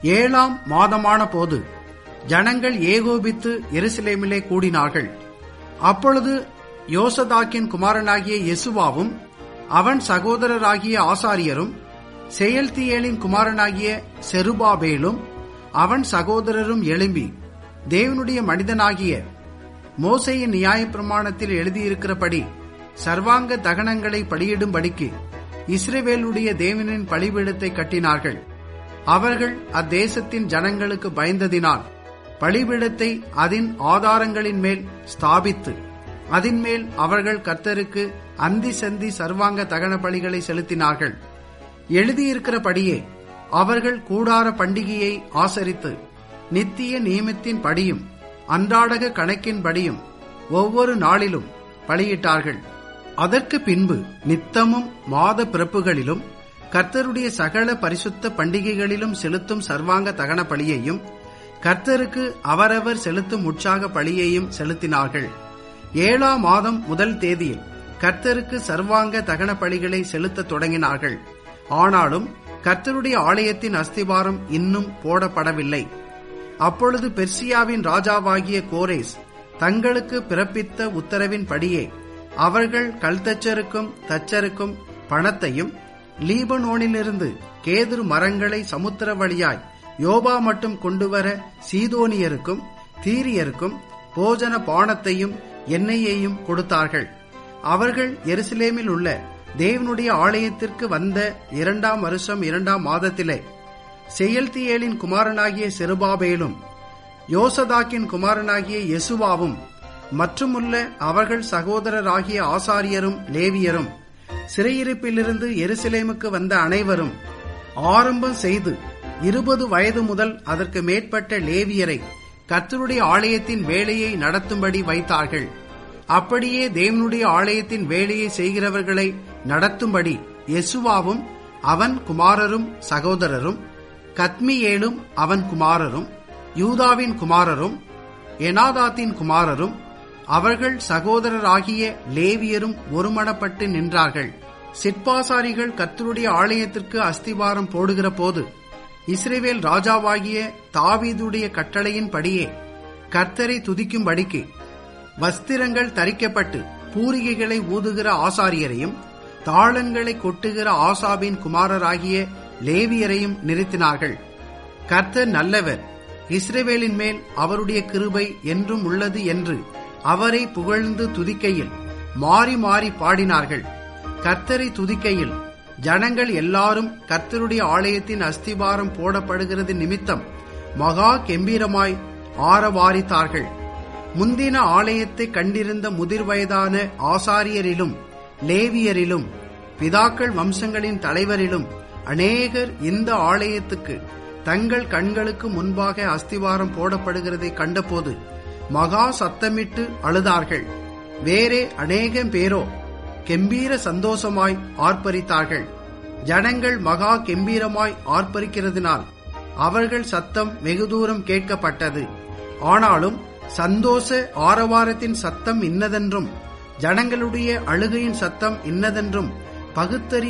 ஏழாம் மாதமான போது ஜனங்கள் ஏகோபித்து எருசலேமிலே கூடினார்கள் அப்பொழுது யோசதாக்கின் குமாரனாகிய யெசுவாவும் அவன் சகோதரராகிய ஆசாரியரும் செயல்தியேலின் குமாரனாகிய செருபாபேலும் அவன் சகோதரரும் எழும்பி தேவனுடைய மனிதனாகிய மோசையின் நியாயப்பிரமாணத்தில் எழுதியிருக்கிறபடி சர்வாங்க தகனங்களை பலியிடும்படிக்கு இஸ்ரவேலுடைய தேவனின் பலிபீடத்தை கட்டினார்கள் அவர்கள் அத்தேசத்தின் ஜனங்களுக்கு பயந்ததினால் பலிபீடத்தை அதன் ஆதாரங்களின் மேல் ஸ்தாபித்து அதன் மேல் அவர்கள் கர்த்தருக்கு அந்தி சந்தி சர்வாங்க தகன பலிகளை செலுத்தினார்கள் எழுதியிருக்கிறபடியே அவர்கள் கூடார பண்டிகையை ஆசரித்து நித்திய நியமத்தின் படியும் அன்றாடக கணக்கின் படியும் ஒவ்வொரு நாளிலும் பலியிட்டார்கள் அதற்கு பின்பு நித்தமும் மாத பிறப்புகளிலும் கர்த்தருடைய சகல பரிசுத்த பண்டிகைகளிலும் செலுத்தும் சர்வாங்க தகன பலியையும் கர்த்தருக்கு அவரவர் செலுத்தும் உற்சாக பலியையும் செலுத்தினார்கள் ஏழாம் மாதம் முதல் தேதியில் கர்த்தருக்கு சர்வாங்க தகன பலிகளை செலுத்த தொடங்கினார்கள் ஆனாலும் கர்த்தருடைய ஆலயத்தின் அஸ்திவாரம் இன்னும் போடப்படவில்லை அப்பொழுது பெர்சியாவின் ராஜாவாகிய கோரேஸ் தங்களுக்கு பிறப்பித்த உத்தரவின் படியே அவர்கள் கல்தச்சருக்கும் தச்சருக்கும் பணத்தையும் லீபனோனிலிருந்து கேதுரு மரங்களை சமுத்திர வழியாய் யோபா மட்டும் கொண்டுவர சீதோனியருக்கும் தீரியருக்கும் போஜன பானத்தையும் எண்ணெயையும் கொடுத்தார்கள் அவர்கள் எருசலேமில் உள்ள தேவனுடைய ஆலயத்திற்கு வந்த இரண்டாம் வருஷம் இரண்டாம் மாதத்திலே செயல்தியேலின் குமாரனாகிய செருபாபேலும் யோசதாக்கின் குமாரனாகிய யெசுவாவும் மற்றுமுள்ள அவர்கள் சகோதரராகிய ஆசாரியரும் லேவியரும் சிறையிருப்பிலிருந்து எருசலேமுக்கு வந்த அனைவரும் ஆரம்பம் செய்து இருபது வயது முதல் அதற்கு மேற்பட்ட லேவியரை கர்த்தருடைய ஆலயத்தின் வேலையை நடத்தும்படி வைத்தார்கள் அப்படியே தேவனுடைய ஆலயத்தின் வேலையை செய்கிறவர்களை நடத்தும்படி யெசுவாவும் அவன் குமாரரும் சகோதரரும் கத்மியேலும் அவன் குமாரரும் யூதாவின் குமாரரும் எனாதாத்தின் குமாரரும் அவர்கள் சகோதரராகிய லேவியரும் ஒருமனப்பட்டு நின்றார்கள் சிற்பாசாரிகள் கர்த்தருடைய ஆலயத்திற்கு அஸ்திவாரம் போடுகிற போது இஸ்ரேவேல் ராஜாவாகிய தாவீதுடைய கட்டளையின்படியே கர்த்தரை துதிக்கும்படிக்கு வஸ்திரங்கள் தரிக்கப்பட்டு பூரிகைகளை ஊதுகிற ஆசாரியரையும் தாளங்களை கொட்டுகிற ஆசாபின் குமாரராகிய லேவியரையும் நிறுத்தினார்கள் கர்த்தர் நல்லவர் இஸ்ரேவேலின் மேல் அவருடைய கிருபை என்றும் உள்ளது என்று அவரை புகழ்ந்து துதிக்கையில் மாறி மாறி பாடினார்கள் கர்த்தரை துதிக்கையில் ஜனங்கள் எல்லாரும் கர்த்தருடைய ஆலயத்தின் அஸ்திபாரம் போடப்படுகிறது நிமித்தம் மகா கெம்பீரமாய் ஆரவாரித்தார்கள் முந்தின ஆலயத்தை கண்டிருந்த முதிர் வயதான ஆசாரியரிலும் லேவியரிலும் பிதாக்கள் வம்சங்களின் தலைவரிலும் அநேகர் இந்த ஆலயத்துக்கு தங்கள் கண்களுக்கு முன்பாக அஸ்திவாரம் போடப்படுகிறதை கண்டபோது மகா சத்தமிட்டு அழுதார்கள் வேறே அநேகம் பேரோ கெம்பீர சந்தோஷமாய் ஆர்ப்பரித்தார்கள் ஜனங்கள் மகா கெம்பீரமாய் ஆர்ப்பரிக்கிறதினால் அவர்கள் சத்தம் வெகு தூரம் கேட்கப்பட்டது ஆனாலும் சந்தோஷ ஆரவாரத்தின் சத்தம் இன்னதென்றும் ஜனங்களுடைய அழுகையின் சத்தம் இன்னதென்றும் பகுத்தறி